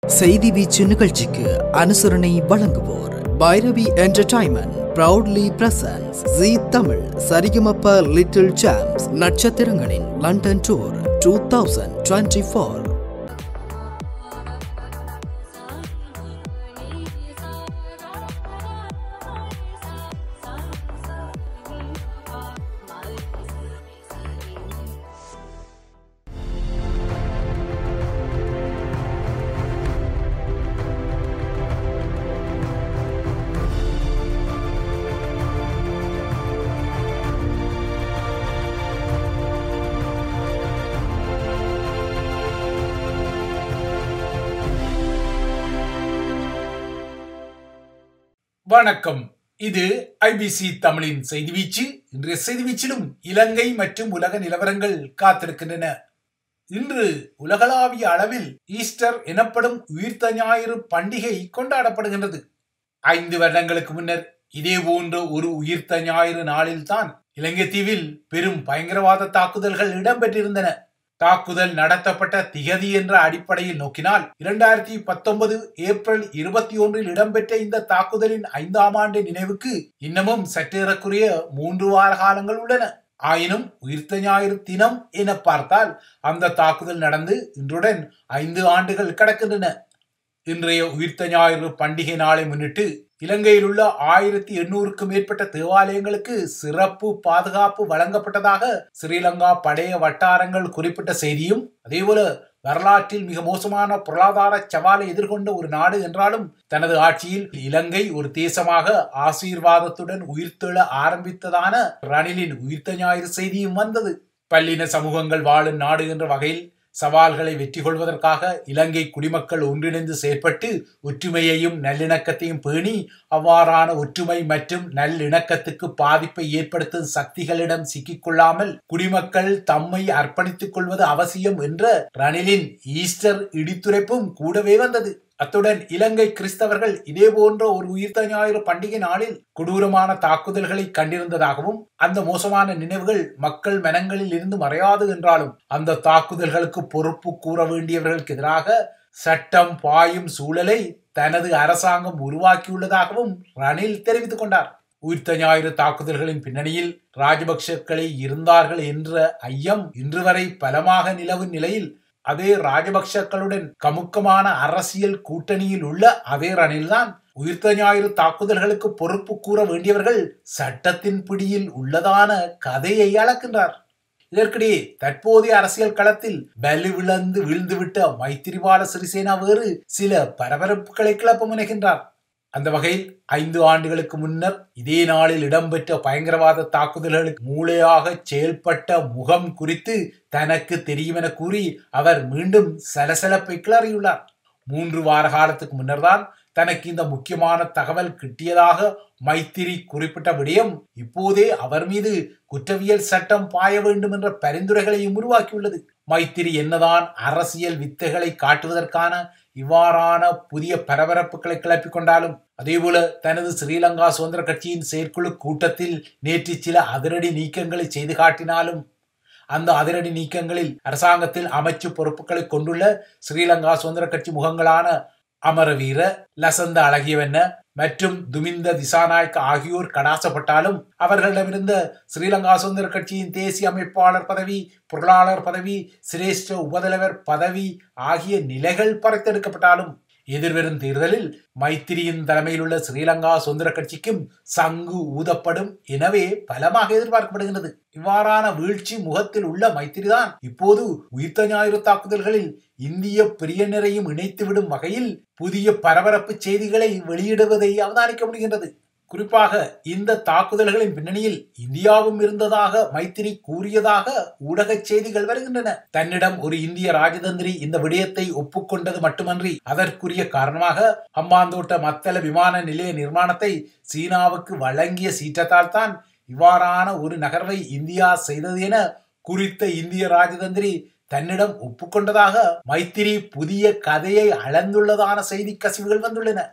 செய்தி வீச்சு நிகழ்ச்சிக்கு அனுசரணை வழங்குவோர் Bhairavi entertainment proudly presents Zee Tamil Saregamapa little champs நட்சத்திரங்களின் London tour two thousand twenty four வணக்கம் இது ஐபிசி தமிழின் செய்தி வீச்சு இன்றைய செய்தி வீச்சிலும் இலங்கை மற்றும் உலக நிலவரங்கள் காத்திருக்கின்றன இன்று உலகளாவிய அளவில் ஈஸ்டர் எனப்படும் உயிர்த்த ஞாயிறு பண்டிகை கொண்டாடப்படுகின்றது ஐந்து வருடங்களுக்கு முன்னர் இதே போன்ற ஒரு உயிர்த்த ஞாயிறு நாளில்தான் இலங்கை தீவில் பெரும் பயங்கரவாத தாக்குதல்கள் இடம்பெற்றிருந்தன தாக்குதல் நடத்தப்பட்ட திகதி என்ற அடிப்படையில் நோக்கினால் இரண்டாயிரத்தி பத்தொன்பது ஏப்ரல் இருபத்தி ஒன்றில் இடம்பெற்ற இந்த தாக்குதலின் ஐந்தாம் ஆண்டு நினைவுக்கு இன்னமும் சற்றேறக்குரிய மூன்று வார காலங்கள் உள்ளன ஆயினும் உயிர்த்த ஞாயிறு தினம் என பார்த்தால் அந்த தாக்குதல் நடந்து இன்றுடன் ஐந்து ஆண்டுகள் கடக்கின்றன இன்றைய உயிர்த்த ஞாயிறு பண்டிகை நாளை முன்னிட்டு இலங்கையில் உள்ள ஆயிரத்தி எண்ணூறுக்கும் மேற்பட்ட தேவாலயங்களுக்கு சிறப்பு பாதுகாப்பு வழங்கப்பட்டதாக ஸ்ரீலங்கா படைய வட்டாரங்கள் குறிப்பிட்ட செய்தியும் அதேபோல வரலாற்றில் மிக மோசமான பொருளாதார சவாலை எதிர்கொண்ட ஒரு நாடு என்றாலும் தனது ஆட்சியில் இலங்கை ஒரு தேசமாக ஆசீர்வாதத்துடன் உயிர்த்தெழ ஆரம்பித்ததான ரணிலின் உயிர்த்த ஞாயிறு செய்தியும் வந்தது பல்லின சமூகங்கள் வாழும் நாடு என்ற வகையில் சவால்களை வெற்றி கொள்வதற்காக இலங்கை குடிமக்கள் ஒன்றிணைந்து செயற்பட்டு ஒற்றுமையையும் நல்லிணக்கத்தையும் பேணி அவ்வாறான ஒற்றுமை மற்றும் நல்லிணக்கத்துக்கு பாதிப்பை ஏற்படுத்தும் சக்திகளிடம் சிக்கிக்கொள்ளாமல் குடிமக்கள் தம்மை அர்ப்பணித்துக் கொள்வது அவசியம் என்ற ரணிலின் ஈஸ்டர் இடித்துரைப்பும் கூடவே வந்தது அத்துடன் இலங்கை கிறிஸ்தவர்கள் இதே போன்ற ஒரு உயிர்த்த ஞாயிறு பண்டிகை நாளில் கொடூரமான தாக்குதல்களை கண்டிருந்ததாகவும் அந்த மோசமான நினைவுகள் மக்கள் மனங்களில் இருந்து மறையாது என்றாலும் அந்த தாக்குதல்களுக்கு பொறுப்பு கூற வேண்டியவர்களுக்கு எதிராக சட்டம் பாயும் சூழலை தனது அரசாங்கம் உருவாக்கியுள்ளதாகவும் ரணில் தெரிவித்துக் கொண்டார் உயிர்த்த ஞாயிறு தாக்குதல்களின் பின்னணியில் ராஜபக்சக்களே இருந்தார்கள் என்ற ஐயம் இன்று வரை பலமாக நிலவும் நிலையில் அதே ராஜபக்சக்களுடன் கமுக்கமான அரசியல் கூட்டணியில் உள்ள அதே ரணில்தான் உயிர்த்த ஞாயிறு தாக்குதல்களுக்கு பொறுப்பு கூற வேண்டியவர்கள் சட்டத்தின் பிடியில் உள்ளதான கதையை அளக்கின்றார் இதற்கிடையே தற்போதைய அரசியல் களத்தில் பலி விழுந்து வீழ்ந்துவிட்ட மைத்திரிபால சிறிசேனா வேறு சில பரபரப்புகளை கிளப்ப முனைகின்றார் அந்த வகையில் ஐந்து ஆண்டுகளுக்கு முன்னர் இதே நாளில் இடம்பெற்ற பயங்கரவாத தாக்குதல்களுக்கு மூளையாக செயல்பட்ட முகம் குறித்து தனக்கு தெரியும் என கூறி அவர் மீண்டும் சலசலப்பை கிளறியுள்ளார் மூன்று வார காலத்துக்கு முன்னர்தான் தனக்கு இந்த முக்கியமான தகவல் கிட்டியதாக மைத்திரி குறிப்பிட்ட விடயம் இப்போதே அவர் மீது குற்றவியல் சட்டம் பாய வேண்டும் என்ற பரிந்துரைகளையும் உருவாக்கியுள்ளது மைத்திரி என்னதான் அரசியல் வித்தைகளை காட்டுவதற்கான இவ்வாறான புதிய பரபரப்புகளை கிளப்பிக் கொண்டாலும் அதேபோல தனது ஸ்ரீலங்கா சுதந்திர கட்சியின் செயற்குழு கூட்டத்தில் நேற்று சில அதிரடி நீக்கங்களை செய்து காட்டினாலும் அந்த அதிரடி நீக்கங்களில் அரசாங்கத்தில் அமைச்சு பொறுப்புகளை கொண்டுள்ள ஸ்ரீலங்கா சுதந்திர கட்சி முகங்களான அமரவீர லசந்த அழகியவென்ன மற்றும் துமிந்த திசாநாயக்க ஆகியோர் கடாசப்பட்டாலும் அவர்களிடமிருந்த ஸ்ரீலங்கா சுதந்திர கட்சியின் தேசிய அமைப்பாளர் பதவி பொருளாளர் பதவி சிரேஷ்ட உபதலைவர் பதவி ஆகிய நிலைகள் பறித்தெடுக்கப்பட்டாலும் எதிர்வரும் தேர்தலில் மைத்திரியின் தலைமையில் உள்ள ஸ்ரீலங்கா சுதந்திர கட்சிக்கும் சங்கு ஊதப்படும் எனவே பலமாக எதிர்பார்க்கப்படுகிறது இவ்வாறான வீழ்ச்சி முகத்தில் உள்ள மைத்திரிதான் இப்போது உயிர்த்த ஞாயிறு தாக்குதல்களில் இந்திய பிரியனரையும் இணைத்துவிடும் வகையில் புதிய பரபரப்பு செய்திகளை வெளியிடுவதை அவதானிக்க முடிகின்றது குறிப்பாக இந்த தாக்குதல்களின் பின்னணியில் இந்தியாவும் இருந்ததாக மைத்திரி கூறியதாக ஊடக செய்திகள் வருகின்றன தன்னிடம் ஒரு இந்திய ராஜதந்திரி இந்த விடயத்தை ஒப்புக்கொண்டது மட்டுமன்றி அதற்குரிய காரணமாக ஹம்பாந்தோட்ட மத்தள விமான நிலைய நிர்மாணத்தை சீனாவுக்கு வழங்கிய சீற்றத்தால் தான் இவ்வாறான ஒரு நகர்வை இந்தியா செய்தது என குறித்த இந்திய ராஜதந்திரி தன்னிடம் ஒப்புக்கொண்டதாக மைத்திரி புதிய கதையை அளந்துள்ளதான செய்தி கசிவுகள் வந்துள்ளன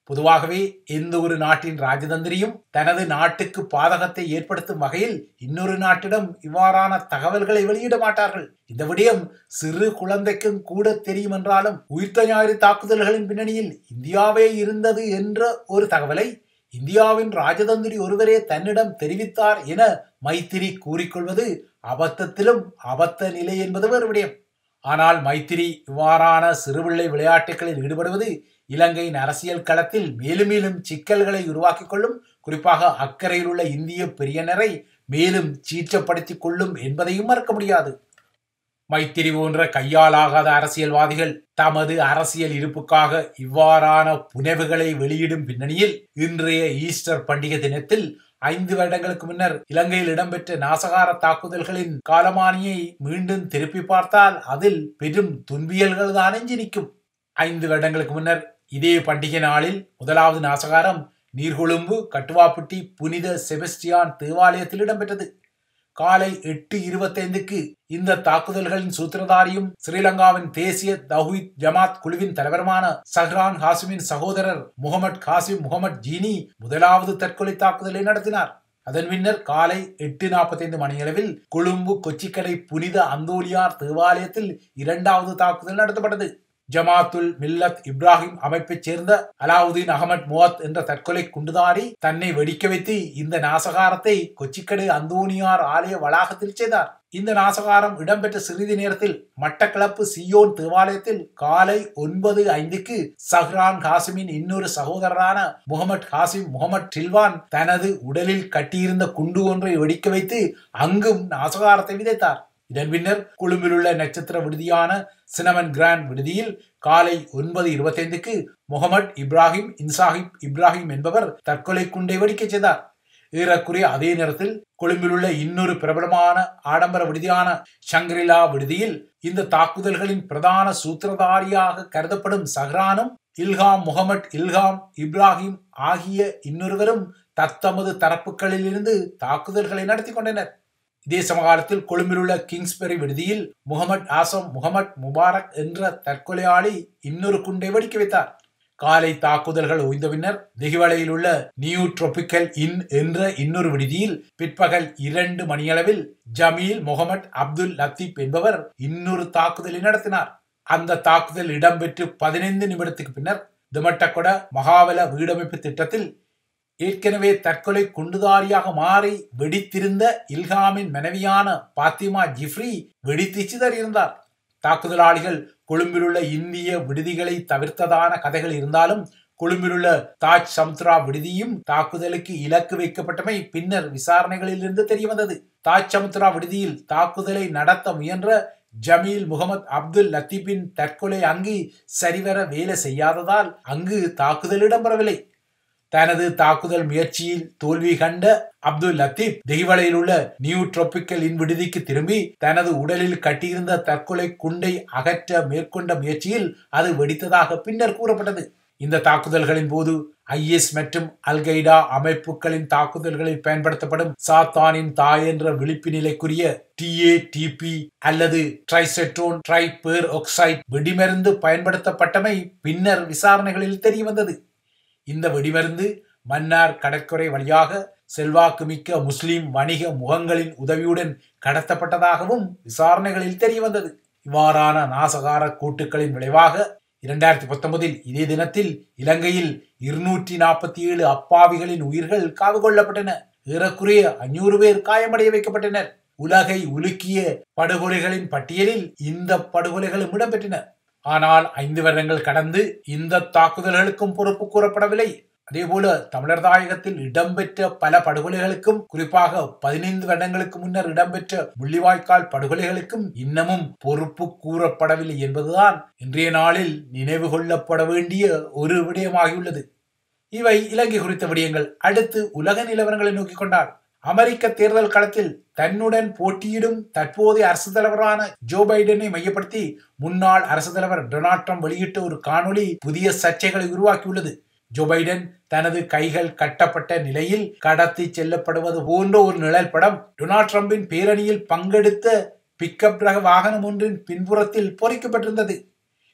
பொதுவாகவே எந்த ஒரு நாட்டின் ராஜதந்திரியும் தனது நாட்டுக்கு பாதகத்தை ஏற்படுத்தும் வகையில் இன்னொரு நாட்டிடம் இவ்வாறான தகவல்களை வெளியிட மாட்டார்கள் இந்த விடயம் சிறு குழந்தைக்கும் கூட தெரியும் என்றாலும் உயிர்த்த ஞாயிறு தாக்குதல்களின் பின்னணியில் இந்தியாவே இருந்தது என்ற ஒரு தகவலை இந்தியாவின் ராஜதந்திரி ஒருவரே தன்னிடம் தெரிவித்தார் என மைத்திரி கூறிக்கொள்வது அபத்தத்திலும் அபத்த நிலை என்பது வேறு விடயம் ஆனால் மைத்திரி இவ்வாறான சிறுபிள்ளை விளையாட்டுகளில் ஈடுபடுவது இலங்கையின் அரசியல் களத்தில் மேலும் மேலும் சிக்கல்களை உருவாக்கிக் கொள்ளும் குறிப்பாக அக்கறையில் உள்ள இந்திய பெரியனரை மேலும் சீற்றப்படுத்திக் கொள்ளும் என்பதையும் மறக்க முடியாது மைத்திரி போன்ற கையாலாகாத அரசியல்வாதிகள் தமது அரசியல் இருப்புக்காக இவ்வாறான புனைவுகளை வெளியிடும் பின்னணியில் இன்றைய ஈஸ்டர் பண்டிகை தினத்தில் ஐந்து வருடங்களுக்கு முன்னர் இலங்கையில் இடம்பெற்ற நாசகார தாக்குதல்களின் காலமானியை மீண்டும் திருப்பி பார்த்தால் அதில் பெரும் துன்பியல்கள் தான் எஞ்சி நிற்கும் ஐந்து வருடங்களுக்கு முன்னர் இதே பண்டிகை நாளில் முதலாவது நாசகாரம் நீர்கொழும்பு கட்டுவாப்பட்டி புனித செபஸ்டியான் தேவாலயத்தில் இடம்பெற்றது காலை எட்டு இருபத்தைந்துக்கு இந்த தாக்குதல்களின் சூத்திரதாரியும் ஸ்ரீலங்காவின் தேசிய தௌஹீத் ஜமாத் குழுவின் தலைவருமான சஹ்ரான் ஹாசிமின் சகோதரர் முகமது காசிம் முகமது ஜீனி முதலாவது தற்கொலை தாக்குதலை நடத்தினார் அதன் பின்னர் காலை எட்டு நாற்பத்தைந்து மணியளவில் கொழும்பு கொச்சிக்கடை புனித அந்தோலியார் தேவாலயத்தில் இரண்டாவது தாக்குதல் நடத்தப்பட்டது ஜமாத்துல் மில்லத் இப்ராஹிம் அமைப்பைச் சேர்ந்த அலாவுதீன் அகமது முவத் என்ற தற்கொலை குண்டுதாரி தன்னை வெடிக்க வைத்து இந்த நாசகாரத்தை கொச்சிக்கடை அந்தோனியார் ஆலய வளாகத்தில் செய்தார் இந்த நாசகாரம் இடம்பெற்ற சிறிது நேரத்தில் மட்டக்களப்பு சியோன் தேவாலயத்தில் காலை ஒன்பது ஐந்துக்கு சஹ்ரான் காசிமின் இன்னொரு சகோதரரான முகமது காசிம் முகமது டில்வான் தனது உடலில் கட்டியிருந்த குண்டு ஒன்றை வெடிக்க வைத்து அங்கும் நாசகாரத்தை விதைத்தார் இதன் பின்னர் கொழும்பில் உள்ள நட்சத்திர விடுதியான சினமன் கிராண்ட் விடுதியில் காலை ஒன்பது இருபத்தைந்துக்கு முகமது இப்ராஹிம் இன்சாஹிப் இப்ராஹிம் என்பவர் தற்கொலை குண்டை வெடிக்கச் செய்தார் ஏறக்குறைய அதே நேரத்தில் கொழும்பில் உள்ள இன்னொரு பிரபலமான ஆடம்பர விடுதியான ஷங்கிரிலா விடுதியில் இந்த தாக்குதல்களின் பிரதான சூத்திரதாரியாக கருதப்படும் சஹ்ரானும் இல்ஹாம் முகமது இல்ஹாம் இப்ராஹிம் ஆகிய இன்னொருவரும் தத்தமது தரப்புகளில் இருந்து தாக்குதல்களை நடத்தி கொண்டனர் இதே சமகாலத்தில் கொழும்பில் உள்ள கிங்ஸ்பெரி விடுதியில் முகமது ஆசம் முகமது முபாரக் என்ற தற்கொலையாளி இன்னொரு குண்டை வெடிக்க வைத்தார் காலை தாக்குதல்கள் ஓய்ந்த பின்னர் திகிவலையில் உள்ள நியூ ட்ரோபிக்கல் இன் என்ற இன்னொரு விடுதியில் பிற்பகல் இரண்டு மணியளவில் ஜமீல் முகமது அப்துல் லத்தீப் என்பவர் இன்னொரு தாக்குதலை நடத்தினார் அந்த தாக்குதல் இடம்பெற்று பதினைந்து நிமிடத்துக்கு பின்னர் திமட்டக்கொட மகாவல வீடமைப்பு திட்டத்தில் ஏற்கனவே தற்கொலை குண்டுதாரியாக மாறி வெடித்திருந்த இல்ஹாமின் மனைவியான பாத்திமா ஜிப்ரி வெடித்து சிதறியிருந்தார் தாக்குதலாளிகள் கொழும்பில் உள்ள இந்திய விடுதிகளை தவிர்த்ததான கதைகள் இருந்தாலும் கொழும்பில் உள்ள தாஜ் சமுத்ரா விடுதியும் தாக்குதலுக்கு இலக்கு வைக்கப்பட்டமை பின்னர் விசாரணைகளில் இருந்து தெரிய வந்தது தாஜ் சமுத்ரா விடுதியில் தாக்குதலை நடத்த முயன்ற ஜமீல் முகமது அப்துல் லத்தீப்பின் தற்கொலை அங்கு சரிவர வேலை செய்யாததால் அங்கு தாக்குதல் இடம்பெறவில்லை தனது தாக்குதல் முயற்சியில் தோல்வி கண்ட அப்துல் லத்தீப் தெய்வலையில் உள்ள நியூ டிரோபிக்கல் இன் விடுதிக்கு திரும்பி தனது உடலில் கட்டியிருந்த தற்கொலை குண்டை அகற்ற மேற்கொண்ட முயற்சியில் அது வெடித்ததாக பின்னர் கூறப்பட்டது இந்த தாக்குதல்களின் போது ஐஎஸ் மற்றும் அல்கைடா அமைப்புகளின் தாக்குதல்களில் பயன்படுத்தப்படும் சாத்தானின் தாய் என்ற விழிப்பு நிலைக்குரிய டிஏ டிபி அல்லது ட்ரைசெட்ரோன் ட்ரை பேர் ஒக்சைட் வெடிமருந்து பயன்படுத்தப்பட்டமை பின்னர் விசாரணைகளில் தெரிய வந்தது இந்த வெடிமருந்து மன்னார் கடற்கரை வழியாக செல்வாக்குமிக்க முஸ்லிம் வணிக முகங்களின் உதவியுடன் கடத்தப்பட்டதாகவும் விசாரணைகளில் தெரிய வந்தது இவ்வாறான நாசகார கூட்டுகளின் விளைவாக இரண்டாயிரத்தி பத்தொன்பதில் இதே தினத்தில் இலங்கையில் இருநூற்றி நாற்பத்தி ஏழு அப்பாவிகளின் உயிர்கள் காவு கொள்ளப்பட்டன ஏறக்குறைய அஞ்சூறு பேர் காயமடைய வைக்கப்பட்டனர் உலகை உலுக்கிய படுகொலைகளின் பட்டியலில் இந்த படுகொலைகளும் இடம்பெற்றன ஆனால் ஐந்து வருடங்கள் கடந்து இந்த தாக்குதல்களுக்கும் பொறுப்பு கூறப்படவில்லை அதேபோல தமிழர் தாயகத்தில் இடம்பெற்ற பல படுகொலைகளுக்கும் குறிப்பாக பதினைந்து வருடங்களுக்கு முன்னர் இடம்பெற்ற முள்ளிவாய்க்கால் படுகொலைகளுக்கும் இன்னமும் பொறுப்பு கூறப்படவில்லை என்பதுதான் இன்றைய நாளில் நினைவு கொள்ளப்பட வேண்டிய ஒரு விடயமாகியுள்ளது இவை இலங்கை குறித்த விடயங்கள் அடுத்து உலக நிலவரங்களை நோக்கிக் கொண்டார் அமெரிக்க தேர்தல் களத்தில் தன்னுடன் போட்டியிடும் தற்போதைய அரசு தலைவரான ஜோ பைடனை மையப்படுத்தி முன்னாள் அரசு தலைவர் டொனால்ட் ட்ரம்ப் வெளியிட்ட ஒரு காணொளி புதிய சர்ச்சைகளை உருவாக்கியுள்ளது ஜோ பைடன் தனது கைகள் கட்டப்பட்ட நிலையில் கடத்தி செல்லப்படுவது போன்ற ஒரு நிழல் படம் டொனால்ட் ட்ரம்பின் பேரணியில் பங்கெடுத்த பிக்கப் ரக வாகனம் ஒன்றின் பின்புறத்தில் பொறிக்கப்பட்டிருந்தது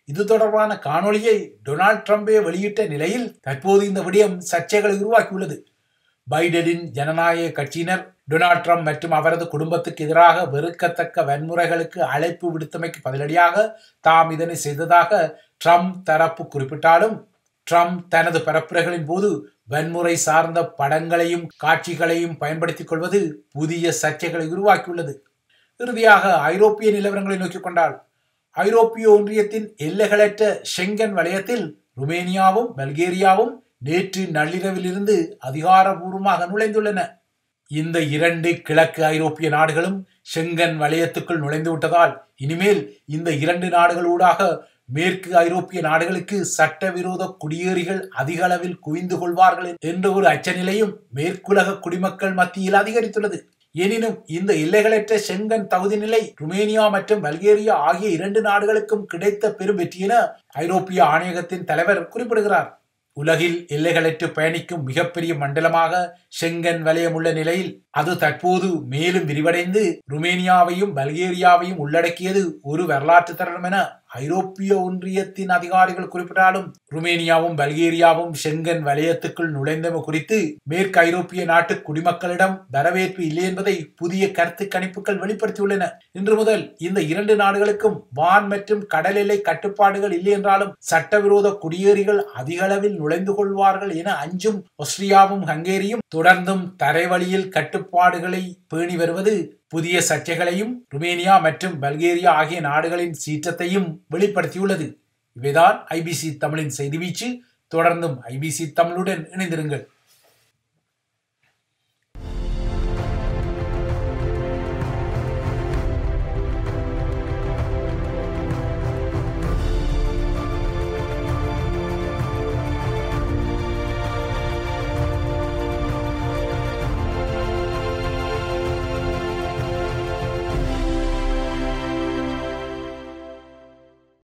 இது தொடர்பான காணொளியை டொனால்ட் ட்ரம்பே வெளியிட்ட நிலையில் தற்போது இந்த விடயம் சர்ச்சைகளை உருவாக்கியுள்ளது பைடனின் ஜனநாயக கட்சியினர் டொனால்ட் ட்ரம்ப் மற்றும் அவரது குடும்பத்துக்கு எதிராக வெறுக்கத்தக்க வன்முறைகளுக்கு அழைப்பு விடுத்தமைக்கு பதிலடியாக தாம் இதனை செய்ததாக ட்ரம்ப் தரப்பு குறிப்பிட்டாலும் ட்ரம்ப் தனது பரப்புரைகளின் போது வன்முறை சார்ந்த படங்களையும் காட்சிகளையும் பயன்படுத்திக் கொள்வது புதிய சர்ச்சைகளை உருவாக்கியுள்ளது இறுதியாக ஐரோப்பிய நிலவரங்களை நோக்கிக் கொண்டால் ஐரோப்பிய ஒன்றியத்தின் எல்லைகளற்ற ஷெங்கன் வலயத்தில் ருமேனியாவும் பல்கேரியாவும் நேற்று நள்ளிரவிலிருந்து அதிகாரபூர்வமாக நுழைந்துள்ளன இந்த இரண்டு கிழக்கு ஐரோப்பிய நாடுகளும் ஷெங்கன் வலயத்துக்குள் நுழைந்து விட்டதால் இனிமேல் இந்த இரண்டு நாடுகளூடாக மேற்கு ஐரோப்பிய நாடுகளுக்கு சட்டவிரோத குடியேறிகள் அதிக அளவில் குவிந்து கொள்வார்கள் என்ற ஒரு அச்சநிலையும் மேற்குலக குடிமக்கள் மத்தியில் அதிகரித்துள்ளது எனினும் இந்த எல்லைகளற்ற செங்கன் தகுதி நிலை ருமேனியா மற்றும் பல்கேரியா ஆகிய இரண்டு நாடுகளுக்கும் கிடைத்த பெரும் வெற்றி என ஐரோப்பிய ஆணையகத்தின் தலைவர் குறிப்பிடுகிறார் உலகில் எல்லைகளற்று பயணிக்கும் மிகப்பெரிய மண்டலமாக ஷெங்கன் வலயம் உள்ள நிலையில் அது தற்போது மேலும் விரிவடைந்து ருமேனியாவையும் பல்கேரியாவையும் உள்ளடக்கியது ஒரு வரலாற்று தருணம் என ஐரோப்பிய ஒன்றியத்தின் அதிகாரிகள் குறிப்பிட்டாலும் ருமேனியாவும் பல்கேரியாவும் ஷெங்கன் வலயத்துக்குள் நுழைந்தமை குறித்து மேற்கு ஐரோப்பிய நாட்டு குடிமக்களிடம் வரவேற்பு இல்லை என்பதை புதிய கருத்து கணிப்புகள் வெளிப்படுத்தியுள்ளன இன்று முதல் இந்த இரண்டு நாடுகளுக்கும் வான் மற்றும் கடல் எல்லை கட்டுப்பாடுகள் இல்லை என்றாலும் சட்டவிரோத குடியேறிகள் அதிக அளவில் நுழைந்து கொள்வார்கள் என அஞ்சும் ஆஸ்திரியாவும் ஹங்கேரியும் தொடர்ந்தும் தரைவழியில் கட்டுப்பாடுகளை பேணி வருவது புதிய சர்ச்சைகளையும் ருமேனியா மற்றும் பல்கேரியா ஆகிய நாடுகளின் சீற்றத்தையும் வெளிப்படுத்தியுள்ளது இவைதான் ஐபிசி தமிழின் செய்தி வீச்சு தொடர்ந்தும் ஐபிசி தமிழுடன் இணைந்திருங்கள்